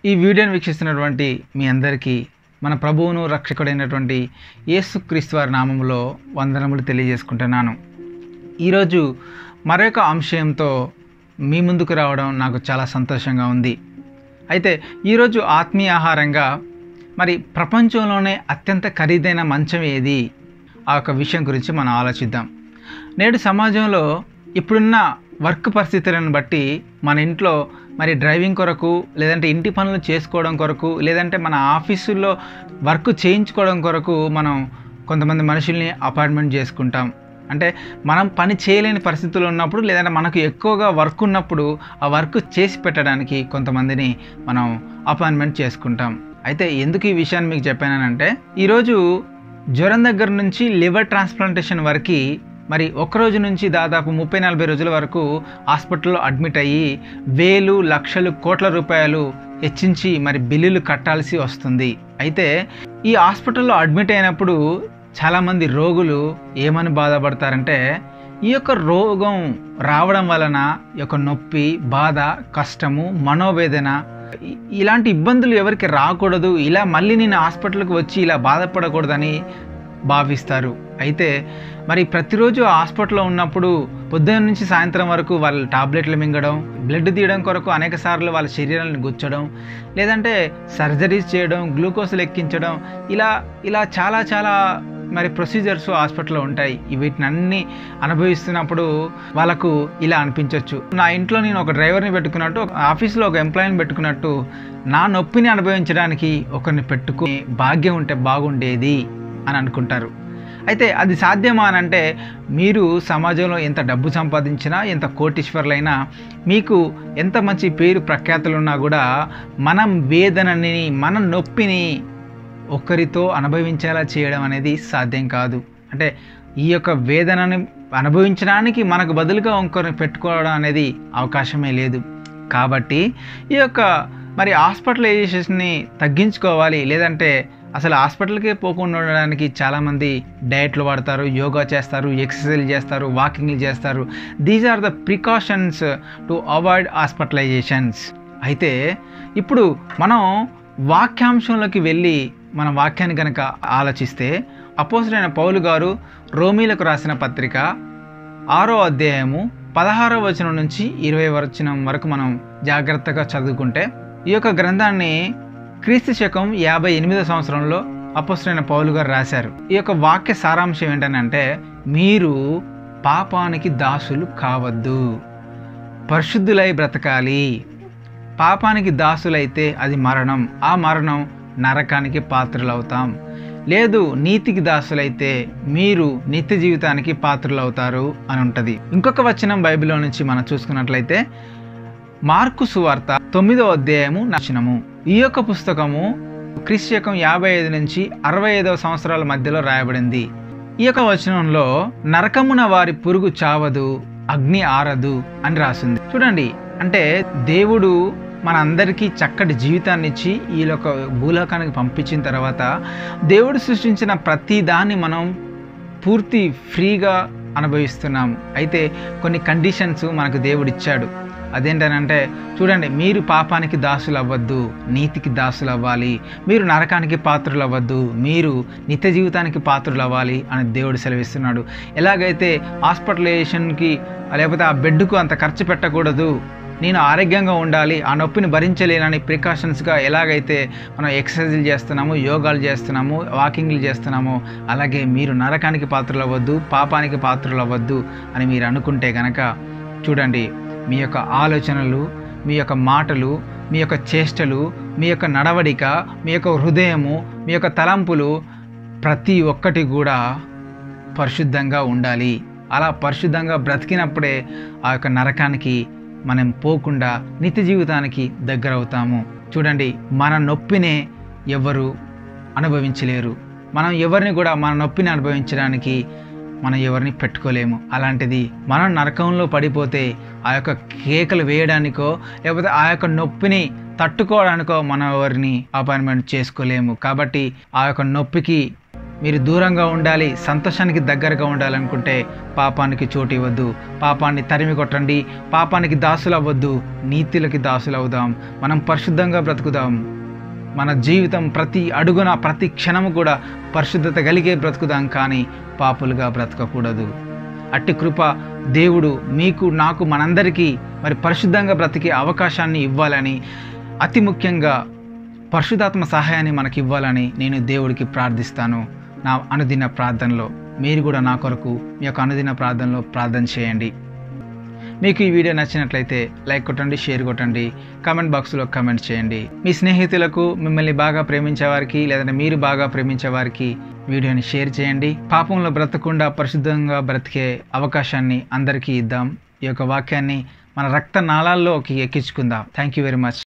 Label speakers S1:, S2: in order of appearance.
S1: ఈ వీడియోని వీక్షిస్తున్నటువంటి మీ అందరికీ మన ప్రభువును రక్షకుడైనటువంటి యేసుక్రీస్తు వారి నామములో వందనములు తెలియజేసుకుంటున్నాను ఈరోజు మరొక అంశంతో మీ ముందుకు రావడం నాకు చాలా సంతోషంగా ఉంది అయితే ఈరోజు ఆత్మీయ ఆహారంగా మరి ప్రపంచంలోనే అత్యంత ఖరీదైన మంచం ఏది ఆ యొక్క విషయం గురించి మనం ఆలోచిద్దాం నేడు సమాజంలో ఇప్పుడున్న వర్క్ పరిస్థితులను బట్టి మన ఇంట్లో మరి డ్రైవింగ్ కొరకు లేదంటే ఇంటి పనులు చేసుకోవడం కొరకు లేదంటే మన ఆఫీసుల్లో వర్క్ చేయించుకోవడం కొరకు మనం కొంతమంది మనుషుల్ని అపాయింట్మెంట్ చేసుకుంటాం అంటే మనం పని చేయలేని పరిస్థితుల్లో ఉన్నప్పుడు లేదంటే మనకు ఎక్కువగా వర్క్ ఉన్నప్పుడు ఆ వర్క్ చేసి పెట్టడానికి కొంతమందిని మనం అపాయింట్మెంట్ చేసుకుంటాం అయితే ఎందుకు ఈ విషయాన్ని మీకు చెప్పానంటే ఈరోజు జ్వరం దగ్గర నుంచి లివర్ ట్రాన్స్ప్లాంటేషన్ వరకు మరి ఒక రోజు నుంచి దాదాపు ముప్పై నలభై రోజుల వరకు హాస్పిటల్లో అడ్మిట్ అయ్యి వేలు లక్షలు కోట్ల రూపాయలు హెచ్చించి మరి బిల్లులు కట్టాల్సి వస్తుంది అయితే ఈ హాస్పిటల్లో అడ్మిట్ అయినప్పుడు చాలామంది రోగులు ఏమని బాధపడతారంటే ఈ యొక్క రోగం రావడం వలన ఈ యొక్క నొప్పి బాధ కష్టము మనోవేదన ఇ- ఇలాంటి ఇబ్బందులు ఎవరికి రాకూడదు ఇలా మళ్ళీ నేను హాస్పిటల్కి వచ్చి ఇలా బాధపడకూడదని భావిస్తారు అయితే మరి ప్రతిరోజు హాస్పిటల్లో ఉన్నప్పుడు పొద్దున్న నుంచి సాయంత్రం వరకు వాళ్ళు టాబ్లెట్లు మింగడం బ్లడ్ తీయడం కొరకు అనేక సార్లు వాళ్ళ శరీరాలను గుచ్చడం లేదంటే సర్జరీస్ చేయడం గ్లూకోజ్లు ఎక్కించడం ఇలా ఇలా చాలా చాలా మరి ప్రొసీజర్స్ హాస్పిటల్లో ఉంటాయి ఈ వీటిని అన్ని అనుభవిస్తున్నప్పుడు వాళ్ళకు ఇలా అనిపించవచ్చు నా ఇంట్లో నేను ఒక డ్రైవర్ని పెట్టుకున్నట్టు ఒక ఆఫీస్లో ఒక ఎంప్లాయీని పెట్టుకున్నట్టు నా నొప్పిని అనుభవించడానికి ఒకరిని పెట్టుకుని భాగ్యం ఉంటే బాగుండేది అని అనుకుంటారు అయితే అది సాధ్యమా అని అంటే మీరు సమాజంలో ఎంత డబ్బు సంపాదించినా ఎంత కోటీశ్వర్లైనా మీకు ఎంత మంచి పేరు ప్రఖ్యాతులు ఉన్నా కూడా మనం వేదనని మన నొప్పిని ఒకరితో అనుభవించేలా చేయడం అనేది సాధ్యం కాదు అంటే ఈ యొక్క వేదనని అనుభవించడానికి మనకు బదులుగా ఇంకొకరిని పెట్టుకోవడం అనేది అవకాశమే లేదు కాబట్టి ఈ యొక్క మరి హాస్పిటలైజేషన్ని తగ్గించుకోవాలి లేదంటే అసలు హాస్పిటల్కే పోకుండా ఉండడానికి చాలామంది డయట్లు వాడతారు యోగా చేస్తారు ఎక్సర్సైజ్ చేస్తారు వాకింగ్లు చేస్తారు these are the precautions to avoid hospitalisations అయితే ఇప్పుడు మనం వాక్యాంశంలోకి వెళ్ళి మన వాక్యాన్ని కనుక ఆలోచిస్తే అపోసరైన పౌలు గారు రోమీలకు రాసిన పత్రిక ఆరో అధ్యాయము పదహారో వచనం నుంచి ఇరవై వచనం వరకు మనం జాగ్రత్తగా చదువుకుంటే ఈ యొక్క గ్రంథాన్ని క్రీస్తు శకం యాభై ఎనిమిదో సంవత్సరంలో అపోసరైన పౌలు గారు రాశారు ఈ యొక్క వాక్య సారాంశం ఏంటనంటే మీరు పాపానికి దాసులు కావద్దు పరిశుద్ధులై బ్రతకాలి పాపానికి దాసులైతే అది మరణం ఆ మరణం నరకానికి పాత్రలవుతాం లేదు నీతికి దాసులైతే మీరు నిత్య జీవితానికి పాత్రలవుతారు అని ఉంటుంది ఇంకొక వచనం బైబిల్లో నుంచి మనం చూసుకున్నట్లయితే మార్కు సువార్త తొమ్మిదో అధ్యాయము నచనము ఈ యొక్క పుస్తకము క్రిస్యకం యాభై ఐదు నుంచి అరవై ఐదవ సంవత్సరాల మధ్యలో రాయబడింది ఈ యొక్క వచనంలో నరకమున వారి పురుగు చావదు అగ్ని ఆరదు అని రాసింది చూడండి అంటే దేవుడు మన అందరికీ చక్కటి జీవితాన్ని ఇచ్చి ఈ యొక్క భూలోకానికి పంపించిన తర్వాత దేవుడు సృష్టించిన ప్రతి దాన్ని మనం పూర్తి ఫ్రీగా అనుభవిస్తున్నాం అయితే కొన్ని కండిషన్స్ మనకు దేవుడు ఇచ్చాడు అదేంటనంటే చూడండి మీరు పాపానికి దాసులు అవ్వద్దు నీతికి దాసులు అవ్వాలి మీరు నరకానికి పాత్రలు అవ్వద్దు మీరు నిత్య జీవితానికి పాత్రలు అవ్వాలి అని దేవుడు సెలవిస్తున్నాడు ఎలాగైతే హాస్పిటలైజేషన్కి లేకపోతే ఆ బెడ్కు అంత ఖర్చు పెట్టకూడదు నేను ఆరోగ్యంగా ఉండాలి ఆ నొప్పిని భరించలేనని ప్రికాషన్స్గా ఎలాగైతే మనం ఎక్సర్సైజులు చేస్తున్నాము యోగాలు చేస్తున్నాము వాకింగ్లు చేస్తున్నామో అలాగే మీరు నరకానికి పాత్రలు అవ్వద్దు పాపానికి పాత్రలు అవ్వద్దు అని మీరు అనుకుంటే కనుక చూడండి మీ యొక్క ఆలోచనలు మీ యొక్క మాటలు మీ యొక్క చేష్టలు మీ యొక్క నడవడిక మీ యొక్క హృదయము మీ యొక్క తలంపులు ప్రతి ఒక్కటి కూడా పరిశుద్ధంగా ఉండాలి అలా పరిశుద్ధంగా బ్రతికినప్పుడే ఆ యొక్క నరకానికి మనం పోకుండా నిత్య జీవితానికి దగ్గర అవుతాము చూడండి మన నొప్పినే ఎవరు అనుభవించలేరు మనం ఎవరిని కూడా మన నొప్పిని అనుభవించడానికి మనం ఎవరిని పెట్టుకోలేము అలాంటిది మనం నరకంలో పడిపోతే ఆ యొక్క కేకలు వేయడానికో లేకపోతే ఆ యొక్క నొప్పిని తట్టుకోవడానికో మనం ఎవరిని అపాయింట్మెంట్ చేసుకోలేము కాబట్టి ఆ యొక్క నొప్పికి మీరు దూరంగా ఉండాలి సంతోషానికి దగ్గరగా ఉండాలనుకుంటే పాపానికి చోటు ఇవ్వద్దు పాపాన్ని తరిమి కొట్టండి పాపానికి దాసులు అవ్వద్దు నీతిలకి దాసులు అవుదాం మనం పరిశుద్ధంగా బ్రతుకుదాం మన జీవితం ప్రతి అడుగున ప్రతి క్షణము కూడా పరిశుద్ధత కలిగే బ్రతుకుదాం కానీ పాపులుగా బ్రతకకూడదు అట్టి కృప దేవుడు మీకు నాకు మనందరికీ మరి పరిశుద్ధంగా బ్రతికే అవకాశాన్ని ఇవ్వాలని అతి ముఖ్యంగా పరిశుధాత్మ సహాయాన్ని మనకి ఇవ్వాలని నేను దేవుడికి ప్రార్థిస్తాను నా అనుదిన ప్రార్థనలో మీరు కూడా నా కొరకు మీ యొక్క అనుదిన ప్రార్థనలో ప్రార్థన చేయండి మీకు ఈ వీడియో నచ్చినట్లయితే లైక్ కొట్టండి షేర్ కొట్టండి కామెంట్ బాక్స్లో కామెంట్ చేయండి మీ స్నేహితులకు మిమ్మల్ని బాగా ప్రేమించే వారికి లేదంటే మీరు బాగా ప్రేమించే వారికి వీడియోని షేర్ చేయండి పాపంలో బ్రతకుండా పరిశుద్ధంగా బ్రతికే అవకాశాన్ని అందరికీ ఇద్దాం ఈ యొక్క వాక్యాన్ని మన రక్త నాళాల్లోకి ఎక్కించుకుందాం థ్యాంక్ యూ వెరీ మచ్